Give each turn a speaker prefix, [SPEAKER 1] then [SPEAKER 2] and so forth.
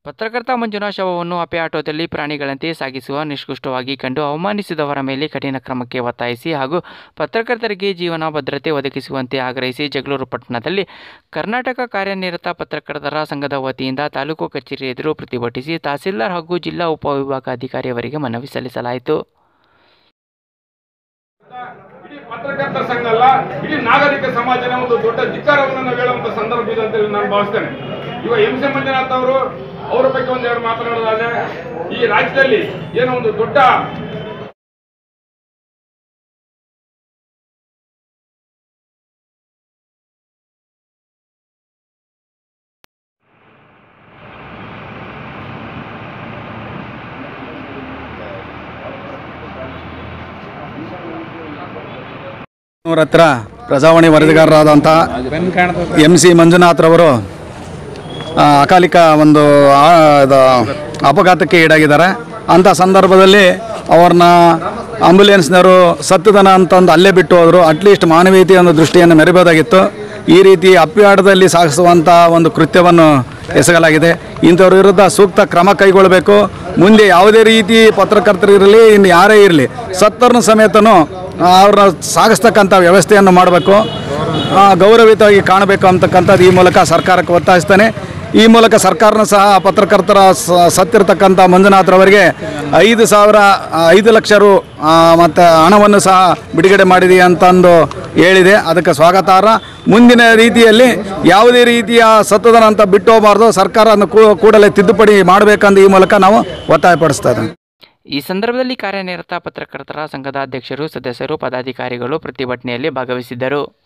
[SPEAKER 1] ಪತ್ರಕರ್ತ ಮಂಜುನಾ ಶವವನ್ನು ಅಪೆ ಆಟೋದಲ್ಲಿ ಪ್ರಾಣಿಗಳಂತೆ ಸಾಗಿಸುವ ನಿಷ್ಕೃಷ್ಟವಾಗಿ ಕಂಡು ಅವಮಾನಿಸಿದವರ ಮೇಲೆ ಕಠಿಣ ಕ್ರಮಕ್ಕೆ ಒತ್ತಾಯಿಸಿ ಹಾಗೂ ಪತ್ರಕರ್ತರಿಗೆ ಜೀವನ ಭದ್ರತೆ ಒದಗಿಸುವಂತೆ ಆಗ್ರಹಿಸಿ ಜಗಳೂರು ಪಟ್ಟಣದಲ್ಲಿ ಕರ್ನಾಟಕ ಕಾರ್ಯನಿರತ ಪತ್ರಕರ್ತರ ಸಂಘದ ವತಿಯಿಂದ ತಾಲೂಕು ಕಚೇರಿ ಎದುರು ಪ್ರತಿಭಟಿಸಿ ತಹಸೀಲ್ದಾರ್ ಹಾಗೂ ಜಿಲ್ಲಾ ಉಪವಿಭಾಗಾಧಿಕಾರಿಯವರಿಗೆ ಮನವಿ ಸಲ್ಲಿಸಲಾಯಿತು
[SPEAKER 2] ಇಡೀ ಪತ್ರಕರ್ತರ ಸಂಘ ಅಲ್ಲ ಇಡೀ ನಾಗರಿಕ ಸಮಾಜನ ಒಂದು ದೊಡ್ಡ ಧಿಕ್ಕಾರವನ್ನು ನಾವು ಹೇಳುವಂತ ಸಂದರ್ಭ ಇದೆ ಅಂತ ಹೇಳಿ ನಾನು ಭಾವಿಸ್ತೇನೆ ಇವಾಗ ಎಂ ಸಿ ಮಂಜುನಾಥ್ ಅವರು ಅವರ ಬಗ್ಗೆ ಒಂದೆರಡು ಮಾತನಾಡೋದಾದ್ರೆ ಈ ರಾಜ್ಯದಲ್ಲಿ ಏನೋ ಒಂದು ದೊಡ್ಡ
[SPEAKER 3] ಅವ್ರ ಹತ್ರ ಪ್ರಜಾವಾಣಿ ವರದಿಗಾರರಾದಂಥ ಎಂ ಸಿ ಮಂಜುನಾಥ್ರವರು ಆ, ಅಕಾಲಿಕ ಒಂದು ಆ, ಇದು ಅಪಘಾತಕ್ಕೆ ಈಡಾಗಿದ್ದಾರೆ ಅಂಥ ಸಂದರ್ಭದಲ್ಲಿ ಅವ್ರನ್ನ ಆಂಬುಲೆನ್ಸ್ನವರು ಸತ್ತದನ ಅಂತಂದು ಅಲ್ಲೇ ಬಿಟ್ಟು ಹೋದರು ಅಟ್ಲೀಸ್ಟ್ ಮಾನವೀಯತೆಯ ಒಂದು ದೃಷ್ಟಿಯನ್ನು ಮೆರಿಬೋದಾಗಿತ್ತು ಈ ರೀತಿ ಅಪ್ಪಿಯಾಡದಲ್ಲಿ ಸಾಗಿಸುವಂಥ ಒಂದು ಕೃತ್ಯವನ್ನು ಎಸಗಲಾಗಿದೆ ಇಂಥವ್ರ ವಿರುದ್ಧ ಸೂಕ್ತ ಕ್ರಮ ಕೈಗೊಳ್ಳಬೇಕು ಮುಂದೆ ಯಾವುದೇ ರೀತಿ ಪತ್ರಕರ್ತರು ಇರಲಿ ಇನ್ನು ಯಾರೇ ಇರಲಿ ಸತ್ತರ್ನ ಸಮೇತನು ಅವ್ರನ್ನ ಸಾಗಿಸ್ತಕ್ಕಂಥ ವ್ಯವಸ್ಥೆಯನ್ನು ಮಾಡಬೇಕು ಆ, ಗೌರವಿತವಾಗಿ ಕಾಣಬೇಕು ಅಂತಕ್ಕಂಥದ್ದು ಈ ಮೂಲಕ ಸರ್ಕಾರಕ್ಕೆ ಒತ್ತಾಯಿಸ್ತೇನೆ ಈ ಮೂಲಕ ಸರ್ಕಾರನ ಸಹ ಪತ್ರಕರ್ತರ ಸ- ಸತ್ತಿರ್ತಕ್ಕಂಥ ಮಂಜುನಾಥ್ರವರಿಗೆ ಐದು ಸಾವಿರ ಆ, ಐದು ಲಕ್ಷ ರು ಆ, ಮತ್ತು ಹಣವನ್ನು ಸಹ ಬಿಡುಗಡೆ ಮಾಡಿದೆ ಅಂತಂದು ಹೇಳಿದೆ ಅದಕ್ಕೆ ಸ್ವಾಗತಾರ್ಹ ಮುಂದಿನ ರೀತಿಯಲ್ಲಿ ಯಾವುದೇ ರೀತಿಯ ಸತ್ತದನ ಅಂತ ಬಿಟ್ಟು ಹೋಗಬಾರ್ದು ಸರ್ಕಾರ ಅದನ್ನು ಕೂ- ಕೂಡಲೇ ತಿದ್ದುಪಡಿ ಮಾಡಬೇಕಂದು ಈ ಮೂಲಕ ನಾವು ಒತ್ತಾಯಪಡಿಸ್ತಾ ಇದ್ದೇವೆ
[SPEAKER 1] ಈ ಸಂದರ್ಭದಲ್ಲಿ ಕಾರ್ಯನಿರತ ಪತ್ರಕರ್ತರ ಸಂಘದ ಅಧ್ಯಕ್ಷರು ಸದಸ್ಯರು ಪದಾಧಿಕಾರಿಗಳು ಪ್ರತಿಭಟನೆಯಲ್ಲಿ ಭಾಗವಹಿಸಿದ್ದರು